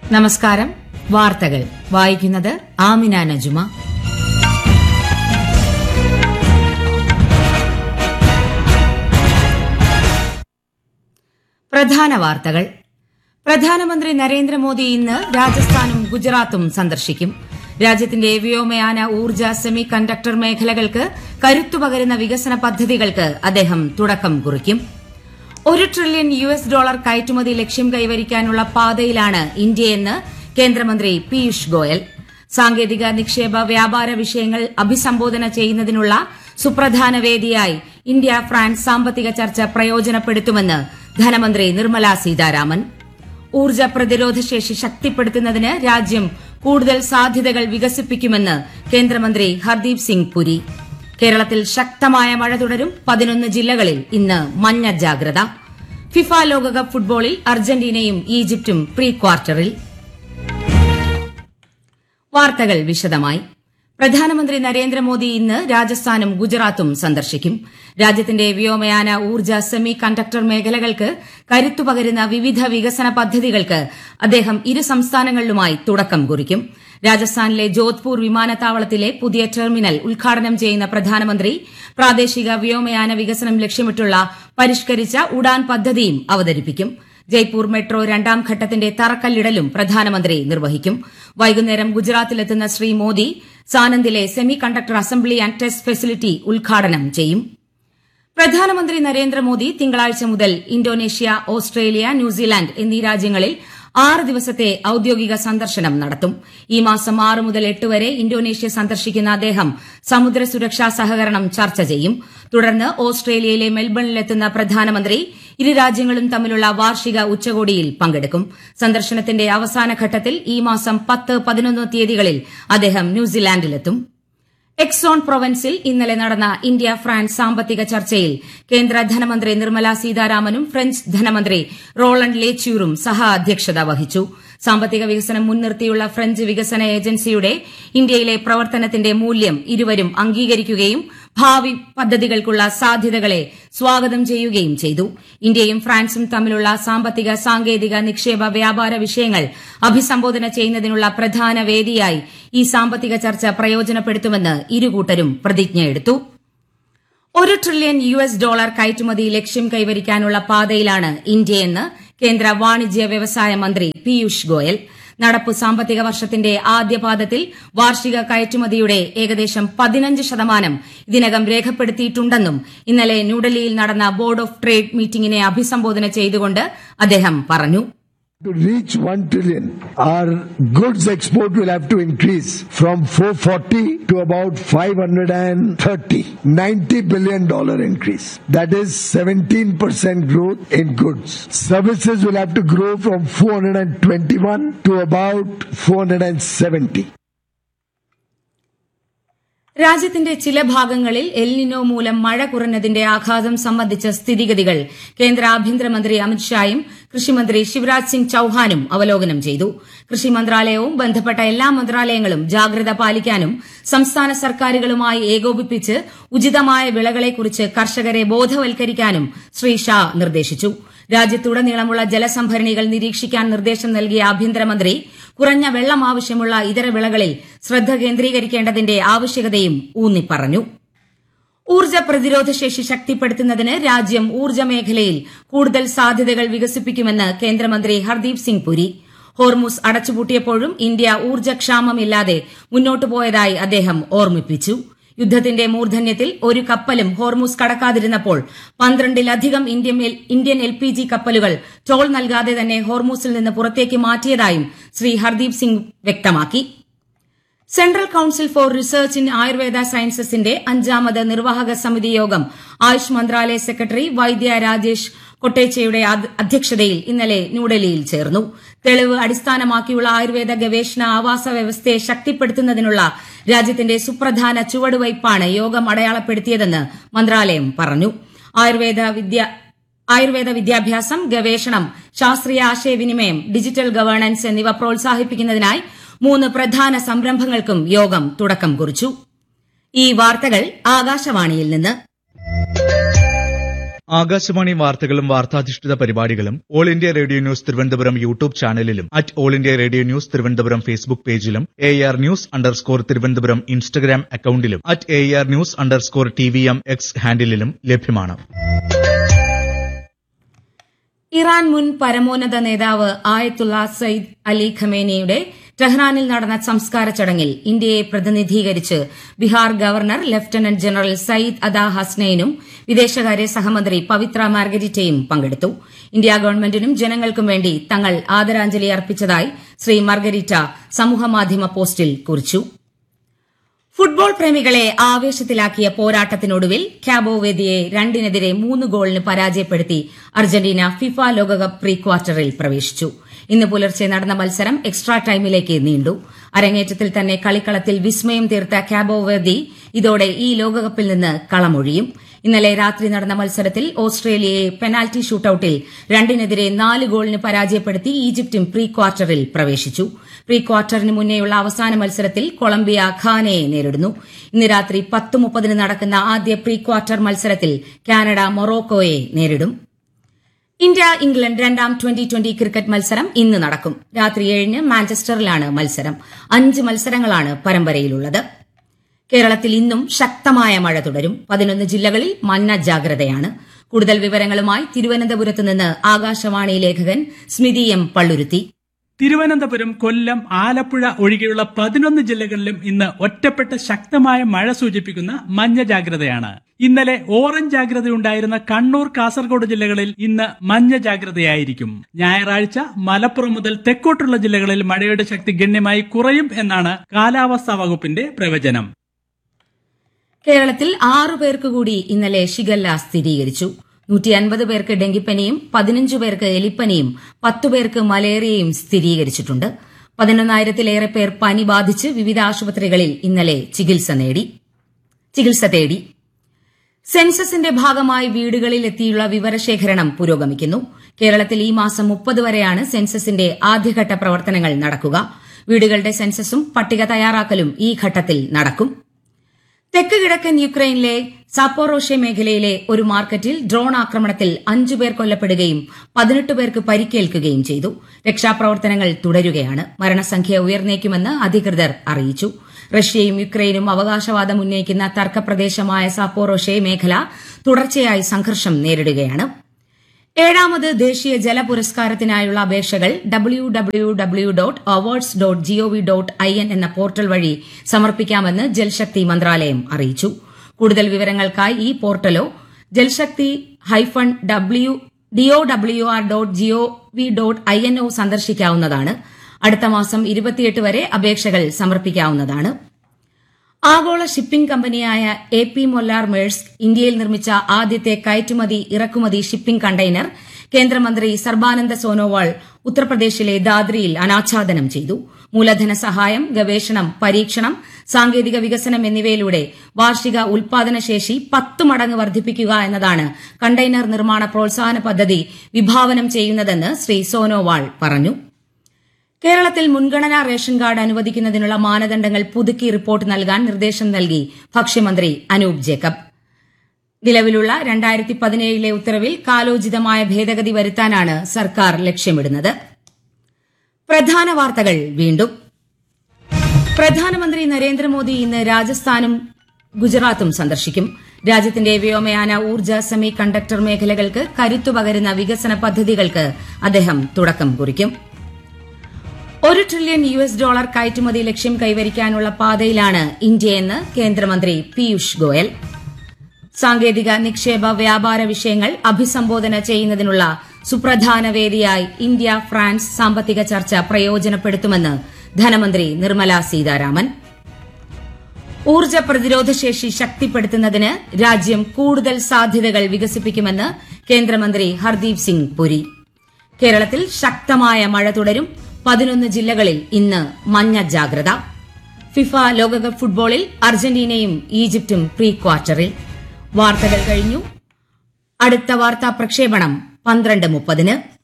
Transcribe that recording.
നമസ്കാരം വാർത്തകൾ വായിക്കുന്നത് ആമിന നജുമ പ്രധാന വാർത്തകൾ പ്രധാനമന്ത്രി നരേന്ദ്രമോദി ഇന്ന് രാജസ്ഥാനും ഗുജറാത്തും സന്ദർശിക്കും രാജ്യത്തിന്റെ വ്യോമയാന ഊർജ്ജ സെമി കണ്ടക്ടർ മേഖലകൾക്ക് കരുത്തുപകരുന്ന വികസന പദ്ധതികൾക്ക് അദ്ദേഹം തുടക്കം കുറിക്കും ഒരു ട്രില്യൺ യു എസ് ഡോളർ കയറ്റുമതി ലക്ഷ്യം കൈവരിക്കാനുള്ള പാതയിലാണ് ഇന്ത്യയെന്ന് കേന്ദ്രമന്ത്രി പീയൂഷ് ഗോയൽ സാങ്കേതിക നിക്ഷേപ വ്യാപാര വിഷയങ്ങൾ അഭിസംബോധന ചെയ്യുന്നതിനുള്ള സുപ്രധാന വേദിയായി ഇന്ത്യ ഫ്രാൻസ് സാമ്പത്തിക ചർച്ച പ്രയോജനപ്പെടുത്തുമെന്ന് ധനമന്ത്രി നിർമ്മല സീതാരാമൻ ഊർജ്ജ പ്രതിരോധശേഷി ശക്തിപ്പെടുത്തുന്നതിന് രാജ്യം കൂടുതൽ സാധ്യതകൾ വികസിപ്പിക്കുമെന്ന് കേന്ദ്രമന്ത്രി ഹർദീപ് സിംഗ് പുരി കേരളത്തിൽ ശക്തമായ മഴ തുടരും പതിനൊന്ന് ജില്ലകളിൽ ഇന്ന് മഞ്ഞ ജാഗ്രത ഫിഫ ലോകകപ്പ് ഫുട്ബോളിൽ അർജന്റീനയും ഈജിപ്തും പ്രീ ക്വാർട്ടറിൽ വാർത്തകൾ വിശദമായി പ്രധാനമന്ത്രി നരേന്ദ്രമോദി ഇന്ന് രാജസ്ഥാനും ഗുജറാത്തും സന്ദർശിക്കും രാജ്യത്തിന്റെ വ്യോമയാന ഊർജ്ജ സെമി കണ്ടക്ടർ മേഖലകൾക്ക് കരുത്തുപകരുന്ന വിവിധ വികസന പദ്ധതികൾക്ക് അദ്ദേഹം ഇരു സംസ്ഥാനങ്ങളിലുമായി തുടക്കം കുറിക്കും രാജസ്ഥാനിലെ ജോധ്പൂർ വിമാനത്താവളത്തിലെ പുതിയ ടെർമിനൽ ഉദ്ഘാടനം ചെയ്യുന്ന പ്രധാനമന്ത്രി പ്രാദേശിക വ്യോമയാന വികസനം ലക്ഷ്യമിട്ടുള്ള പരിഷ്കരിച്ച ഉഡാൻ പദ്ധതിയും അവതരിപ്പിക്കും ജയ്പൂർ മെട്രോ രണ്ടാം ഘട്ടത്തിന്റെ തറക്കല്ലിടലും പ്രധാനമന്ത്രി നിർവഹിക്കും വൈകുന്നേരം ഗുജറാത്തിലെത്തുന്ന ശ്രീ മോദി സാനന്ദിലെ semiconductor assembly and test facility ഉദ്ഘാടനം ചെയ്യും പ്രധാനമന്ത്രി നരേന്ദ്രമോദി തിങ്കളാഴ്ച മുതൽ ഇന്തോനേഷ്യ ഓസ്ട്രേലിയ ന്യൂസിലാന്റ് എന്നീ രാജ്യങ്ങളിൽ ആറ് ദിവസത്തെ ഔദ്യോഗിക സന്ദർശനം നടത്തും ഈ മാസം ആറ് മുതൽ എട്ട് വരെ ഇന്തോനേഷ്യ സന്ദർശിക്കുന്ന അദ്ദേഹം സമുദ്ര സുരക്ഷാ സഹകരണം ചർച്ച ചെയ്യും തുടർന്ന് ഓസ്ട്രേലിയയിലെ മെൽബണിലെത്തുന്ന പ്രധാനമന്ത്രി ഇരു രാജ്യങ്ങളും തമ്മിലുള്ള വാർഷിക ഉച്ചകോടിയിൽ പങ്കെടുക്കും സന്ദർശനത്തിന്റെ അവസാന ഘട്ടത്തിൽ ഈ മാസം പത്ത് പതിനൊന്ന് തീയതികളിൽ അദ്ദേഹം ന്യൂസിലാൻഡിലെത്തും എക്സോൺ പ്രൊവൻസിൽ ഇന്നലെ നടന്ന ഇന്ത്യ ഫ്രാൻസ് സാമ്പത്തിക ചർച്ചയിൽ കേന്ദ്ര ധനമന്ത്രി നിർമ്മല സീതാരാമനും ഫ്രഞ്ച് ധനമന്ത്രി റോളണ്ട് ലേച്യൂറും സഹ അധ്യക്ഷത വഹിച്ചു സാമ്പത്തിക വികസനം മുൻനിർത്തിയുള്ള ഫ്രഞ്ച് വികസന ഏജൻസിയുടെ ഇന്ത്യയിലെ പ്രവർത്തനത്തിന്റെ മൂല്യം ഇരുവരും അംഗീകരിക്കുകയും ഭാവി പദ്ധതികൾക്കുള്ള സാധ്യതകളെ സ്വാഗതം ചെയ്യുകയും ചെയ്തു ഇന്ത്യയും ഫ്രാൻസും തമ്മിലുള്ള സാമ്പത്തിക സാങ്കേതിക നിക്ഷേപ വ്യാപാര വിഷയങ്ങൾ അഭിസംബോധന ചെയ്യുന്നതിനുള്ള പ്രധാന വേദിയായി ഈ സാമ്പത്തിക ചർച്ച പ്രയോജനപ്പെടുത്തുമെന്ന് ഇരുകൂട്ടരും പ്രതിജ്ഞയെടുത്തു ഒരു ട്രില്യൺ യു എസ് ഡോളർ കയറ്റുമതി ലക്ഷ്യം കൈവരിക്കാനുള്ള പാതയിലാണ് ഇന്ത്യയെന്ന് കേന്ദ്ര വാണിജ്യ വ്യവസായ മന്ത്രി പീയൂഷ് ഗോയൽ നടപ്പു സാമ്പത്തിക വർഷത്തിന്റെ ആദ്യപാദത്തിൽ വാർഷിക കയറ്റുമതിയുടെ ഏകദേശം പതിനഞ്ച് ശതമാനം ഇതിനകം രേഖപ്പെടുത്തിയിട്ടുണ്ടെന്നും ഇന്നലെ ന്യൂഡൽഹിയിൽ നടന്ന ബോർഡ് ഓഫ് ട്രേഡ് മീറ്റിംഗിനെ അഭിസംബോധന ചെയ്തുകൊണ്ട് അദ്ദേഹം പറഞ്ഞു To reach 1 trillion, our goods export will have to increase from 440 to about 530. 90 billion dollar increase. That is 17% growth in goods. Services will have to grow from 421 to about 470. രാജ്യത്തിന്റെ ചില ഭാഗങ്ങളിൽ El Niño മൂലം മഴ കുറഞ്ഞതിന്റെ ആഘാതം സംബന്ധിച്ച സ്ഥിതിഗതികൾ കേന്ദ്ര ആഭ്യന്തരമന്ത്രി അമിത്ഷായും കൃഷിമന്ത്രി ശിവരാജ് സിംഗ് ചൌഹാനും അവലോകനം ചെയ്തു കൃഷി മന്ത്രാലയവും ബന്ധപ്പെട്ട എല്ലാ മന്ത്രാലയങ്ങളും ജാഗ്രത പാലിക്കാനും സംസ്ഥാന സർക്കാരുകളുമായി ഏകോപിപ്പിച്ച് ഉചിതമായ വിളകളെക്കുറിച്ച് കർഷകരെ ബോധവൽക്കരിക്കാനും ശ്രീ ഷാ നിർദ്ദേശിച്ചു രാജ്യത്തുടനീളമുള്ള ജലസംഭരണികൾ നിരീക്ഷിക്കാൻ നിർദ്ദേശം നൽകിയ ആഭ്യന്തരമന്ത്രി കുറഞ്ഞ വെള്ളം ആവശ്യമുള്ള ഇതര വിളകളിൽ ശ്രദ്ധ കേന്ദ്രീകരിക്കേണ്ടതിന്റെ ആവശ്യകതയും ഊന്നിപ്പറഞ്ഞു ഊർജ്ജ പ്രതിരോധശേഷി ശക്തിപ്പെടുത്തുന്നതിന് രാജ്യം ഊർജ്ജ മേഖലയിൽ കൂടുതൽ സാധ്യതകൾ വികസിപ്പിക്കുമെന്ന് കേന്ദ്രമന്ത്രി ഹർദീപ് സിംഗ് പുരി ഹോർമുസ് അടച്ചുപൂട്ടിയപ്പോഴും ഇന്ത്യ ഊർജ്ജക്ഷാമമില്ലാതെ മുന്നോട്ടു പോയതായി അദ്ദേഹം ഓർമ്മിപ്പിച്ചു യുദ്ധത്തിന്റെ മൂർധന്യത്തിൽ ഒരു കപ്പലും ഹോർമുസ് കടക്കാതിരുന്നപ്പോൾ പന്ത്രണ്ടിലധികം ഇന്ത്യൻ എൽ പി ജി കപ്പലുകൾ ടോൾ നൽകാതെ തന്നെ ഹോർമുസിൽ നിന്ന് പുറത്തേക്ക് മാറ്റിയതായും ശ്രീ ഹർദീപ് സിംഗ് വ്യക്തമാക്കി Central Council for Research in Ayurveda സയൻസസിന്റെ അഞ്ചാമത് നിർവാഹക സമിതി യോഗം ആയുഷ് മന്ത്രാലയ സെക്രട്ടറി വൈദ്യ രാജേഷ് കൊട്ടേച്ചയുടെ അധ്യക്ഷതയിൽ ഇന്നലെ ന്യൂഡൽഹിയിൽ ചേർന്നു തെളിവ് അടിസ്ഥാനമാക്കിയുള്ള ആയുർവേദ ഗവേഷണ ആവാസ വ്യവസ്ഥയെ ശക്തിപ്പെടുത്തുന്നതിനുള്ള രാജ്യത്തിന്റെ സുപ്രധാന ചുവടുവയ്പ്പാണ് യോഗം അടയാളപ്പെടുത്തിയതെന്ന് മന്ത്രാലയം പറഞ്ഞു ആയുർവേദ വിദ്യ ആയുർവേദ വിദ്യാഭ്യാസം ഗവേഷണം ശാസ്ത്രീയ ആശയവിനിമയം ഡിജിറ്റൽ ഗവേണൻസ് എന്നിവ പ്രോത്സാഹിപ്പിക്കുന്നതിനായി മൂന്ന് പ്രധാന സംരംഭങ്ങൾക്കും യോഗം തുടക്കം കുറിച്ചു ഈ വാർത്തകൾ ആകാശവാണിയിൽ നിന്ന് ആകാശവാണി വാർത്തകളും വാർത്താധിഷ്ഠിത പരിപാടികളും All India Radio News Thiruvananthapuram YouTube ചാനലിലും at All India Radio News Thiruvananthapuram Facebook പേജിലും A R news underscore Thiruvananthapuram Instagram അക്കൌണ്ടിലും at A R news underscore T V M X ഹാൻഡിലും ലഭ്യമാണ് ഇറാൻ മുൻ പരമോന്നത നേതാവ് ആയത്തുള്ള സയ്യിദ് അലി ഖമേനിയുടെ ടെഹ്റാനിൽ നടന്ന സംസ്കാര ചടങ്ങിൽ ഇന്ത്യയെ പ്രതിനിധീകരിച്ച് Bihar governor lieutenant general Syed Ata ഹസ്നൈനും വിദേശകാര്യ സഹമന്ത്രി പവിത്ര മാർഗരിറ്റയും പങ്കെടുത്തു ഇന്ത്യ ഗവൺമെന്റിനും ജനങ്ങൾക്കും വേണ്ടി തങ്ങൾ ആദരാഞ്ജലി അർപ്പിച്ചതായി ശ്രീ മാർഗരിറ്റ സമൂഹമാധ്യമ പോസ്റ്റിൽ കുറിച്ചു ഫുട്ബോൾ പ്രേമികളെ ആവേശത്തിലാക്കിയ പോരാട്ടത്തിനൊടുവിൽ ക്യാബോവേദിയെ രണ്ടിനെതിരെ മൂന്ന് ഗോളിന് പരാജയപ്പെടുത്തി അർജന്റീന ഫിഫ ലോകകപ്പ് പ്രീ ക്വാർട്ടറിൽ പ്രവേശിച്ചു ഇന്ന് പുലർച്ചെ നടന്ന മത്സരം എക്സ്ട്രാ ടൈമിലേക്ക് നീണ്ടു അരങ്ങേറ്റത്തിൽ തന്നെ കളിക്കളത്തിൽ വിസ്മയം തീർത്ത ക്യാബോവേദി ഇതോടെ ഈ ലോകകപ്പിൽ നിന്ന് കളമൊഴിയും ഇന്നലെ രാത്രി നടന്ന മത്സരത്തിൽ ഓസ്ട്രേലിയയെ പെനാൽറ്റി ഷൂട്ടൌട്ടിൽ രണ്ടിനെതിരെ നാല് ഗോളിന് പരാജയപ്പെടുത്തി ഈജിപ്തും പ്രീ ക്വാർട്ടറിൽ പ്രവേശിച്ചു പ്രീ ക്വാർട്ടറിന് മുന്നേയുള്ള അവസാന മത്സരത്തിൽ കൊളംബിയ ഖാനയെ നേരിടുന്നു ഇന്ന് രാത്രി പത്ത് മുപ്പതിന് നടക്കുന്ന ആദ്യ പ്രീ ക്വാർട്ടർ മത്സരത്തിൽ കാനഡ മൊറോക്കോയെ നേരിടും ഇന്ത്യ ഇംഗ്ലണ്ട് രണ്ടാം ട്വന്റി ട്വന്റി ക്രിക്കറ്റ് മത്സരം ഇന്ന് നടക്കും രാത്രി ഏഴിന് മാഞ്ചസ്റ്ററിലാണ് മത്സരം അഞ്ച് മത്സരങ്ങളാണ് പരമ്പരയിലുള്ളത് കേരളത്തിൽ ഇന്നും ശക്തമായ മഴ തുടരും പതിനൊന്ന് ജില്ലകളിൽ മഞ്ഞ ജാഗ്രതയാണ് കൂടുതൽ വിവരങ്ങളുമായി തിരുവനന്തപുരത്ത് നിന്ന് ആകാശവാണി ലേഖകൻ സ്മിതി എം പള്ളുരുത്തി തിരുവനന്തപുരം കൊല്ലം ആലപ്പുഴ ഒഴികെയുള്ള പതിനൊന്ന് ജില്ലകളിലും ഇന്ന് ഒറ്റപ്പെട്ട ശക്തമായ മഴ സൂചിപ്പിക്കുന്ന മഞ്ഞ ജാഗ്രതയാണ് ഇന്നലെ ഓറഞ്ച് ജാഗ്രതയുണ്ടായിരുന്ന കണ്ണൂർ കാസർഗോഡ് ജില്ലകളിൽ ഇന്ന് മഞ്ഞ ജാഗ്രതയായിരിക്കും ഞായറാഴ്ച മലപ്പുറം മുതൽ തെക്കോട്ടുള്ള ജില്ലകളിൽ മഴയുടെ ശക്തി ഗണ്യമായി കുറയും എന്നാണ് കാലാവസ്ഥാ വകുപ്പിന്റെ പ്രവചനം കേരളത്തിൽ ആറു പേർക്ക് കൂടി ഇന്നലെ ഷിഗല്ല സ്ഥിരീകരിച്ചു നൂറ്റി അൻപത് പേർക്ക് ഡെങ്കിപ്പനിയും പതിനഞ്ചു പേർക്ക് എലിപ്പനിയും പത്തു പേർക്ക് മലേറിയയും സ്ഥിരീകരിച്ചിട്ടുണ്ട് പതിനൊന്നായിരത്തിലേറെ പേർ പനി ബാധിച്ച് വിവിധ ആശുപത്രികളിൽ ഇന്നലെ ചികിത്സ നേടി ചികിത്സ തേടി സെൻസസിന്റെ ഭാഗമായി വീടുകളിൽ എത്തിയുള്ള വിവരശേഖരണം പുരോഗമിക്കുന്നു കേരളത്തിൽ ഈ മാസം മുപ്പത് വരെയാണ് സെൻസസിന്റെ ആദ്യഘട്ട പ്രവർത്തനങ്ങൾ നടക്കുക വീടുകളുടെ സെൻസസും പട്ടിക തയ്യാറാക്കലും ഈ ഘട്ടത്തിൽ നടക്കും തെക്ക് കിഴക്കൻ യുക്രൈനിലെ സാപ്പോറോഷെ മേഖലയിലെ ഒരു മാർക്കറ്റിൽ ഡ്രോൺ ആക്രമണത്തിൽ അഞ്ചു പേർ കൊല്ലപ്പെടുകയും പതിനെട്ട് പേർക്ക് പരിക്കേൽക്കുകയും ചെയ്തു രക്ഷാപ്രവർത്തനങ്ങൾ തുടരുകയാണ് മരണസംഖ്യ ഉയർന്നേക്കുമെന്ന് അധികൃതർ അറിയിച്ചു റഷ്യയും യുക്രൈനും അവകാശവാദം ഉന്നയിക്കുന്ന തർക്കപ്രദേശമായ സാപ്പോറോഷെ മേഖല തുടർച്ചയായി സംഘർഷം നേരിടുകയാണ് ഏഴാമത് ദേശീയ ജല പുരസ്കാരത്തിനായുള്ള അപേക്ഷകൾ W W W dot awards dot gov dot I N എന്ന പോർട്ടൽ വഴി സമർപ്പിക്കാമെന്ന് ജൽശക്തി മന്ത്രാലയം അറിയിച്ചു കൂടുതൽ വിവരങ്ങൾക്കായി ഈ പോർട്ടലോ Jalshakti hyphen W DO W R dot gov dot I N ഒ സന്ദർശിക്കാവുന്നതാണ് അടുത്ത മാസം ഇരുപത്തിയെട്ട് വരെ അപേക്ഷകൾ സമർപ്പിക്കാവുന്നതാണ് ആഗോള ഷിപ്പിംഗ് കമ്പനിയായ എ പി മൊല്ലാർ മേഴ്സ് ഇന്ത്യയിൽ നിർമ്മിച്ച ആദ്യത്തെ കയറ്റുമതി ഇറക്കുമതി ഷിപ്പിംഗ് കണ്ടെയ്നർ കേന്ദ്രമന്ത്രി സർബാനന്ദ സോനോവാൾ ഉത്തർപ്രദേശിലെ ദാദ്രിയിൽ അനാച്ഛാദനം ചെയ്തു മൂലധന സഹായം ഗവേഷണം പരീക്ഷണം സാങ്കേതിക വികസനം എന്നിവയിലൂടെ വാർഷിക ഉൽപാദനശേഷി പത്ത് മടങ്ങ് വർദ്ധിപ്പിക്കുക എന്നതാണ് കണ്ടെയ്നർ നിർമ്മാണ പ്രോത്സാഹന പദ്ധതി വിഭാവനം ചെയ്യുന്നതെന്ന് ശ്രീ സോനോവാൾ പറഞ്ഞു കേരളത്തിൽ മുൻഗണനാ റേഷൻ കാർഡ് അനുവദിക്കുന്നതിനുള്ള മാനദണ്ഡങ്ങൾ പുതുക്കി റിപ്പോർട്ട് നൽകാൻ നിർദ്ദേശം നൽകി ഭക്ഷ്യമന്ത്രി അനൂപ് ജേക്കബ് നിലവിലുള്ള രണ്ടായിരത്തി പതിനേഴിലെ ഉത്തരവിൽ കാലോചിതമായ ഭേദഗതി വരുത്താനാണ് സർക്കാർ ലക്ഷ്യമിടുന്നത് പ്രധാന വാർത്തകൾ വീണ്ടും പ്രധാനമന്ത്രി നരേന്ദ്രമോദി ഇന്ന് രാജസ്ഥാനും ഗുജറാത്തും സന്ദർശിക്കും രാജ്യത്തിന്റെ വ്യോമയാന ഊർജ്ജ സെമി കണ്ടക്ടർ മേഖലകൾക്ക് കരുത്തു പകരുന്ന വികസന പദ്ധതികൾക്ക് അദ്ദേഹം തുടക്കം കുറിക്കും ഒരു ട്രില്യൺ യു എസ് ഡോളർ കയറ്റുമതി ലക്ഷ്യം കൈവരിക്കാനുള്ള പാതയിലാണ് ഇന്ത്യയെന്ന് കേന്ദ്രമന്ത്രി പീയൂഷ് ഗോയൽ സാങ്കേതിക നിക്ഷേപ വ്യാപാര വിഷയങ്ങൾ അഭിസംബോധന ചെയ്യുന്നതിനുള്ള സുപ്രധാന വേദിയായി ഇന്ത്യ ഫ്രാൻസ് സാമ്പത്തിക ചർച്ച പ്രയോജനപ്പെടുത്തുമെന്ന് ധനമന്ത്രി നിർമ്മല സീതാരാമൻ ഊർജ്ജ പ്രതിരോധശേഷി ശക്തിപ്പെടുത്തുന്നതിന് രാജ്യം കൂടുതൽ സാധ്യതകൾ വികസിപ്പിക്കുമെന്ന് കേന്ദ്രമന്ത്രി ഹർദീപ് സിംഗ് പുരി കേരളത്തിൽ ശക്തമായ മഴ തുടരും പതിനൊന്ന് ജില്ലകളിൽ ഇന്ന് മഞ്ഞ ജാഗ്രത ഫിഫ ലോകകപ്പ് ഫുട്ബോളിൽ അർജന്റീനയും ഈജിപ്തും പ്രീ ക്വാർട്ടറിൽ വാർത്തകൾ കഴിഞ്ഞു അടുത്ത വാർത്താ പ്രക്ഷേപണം പന്ത്രണ്ട് മുപ്പതിന്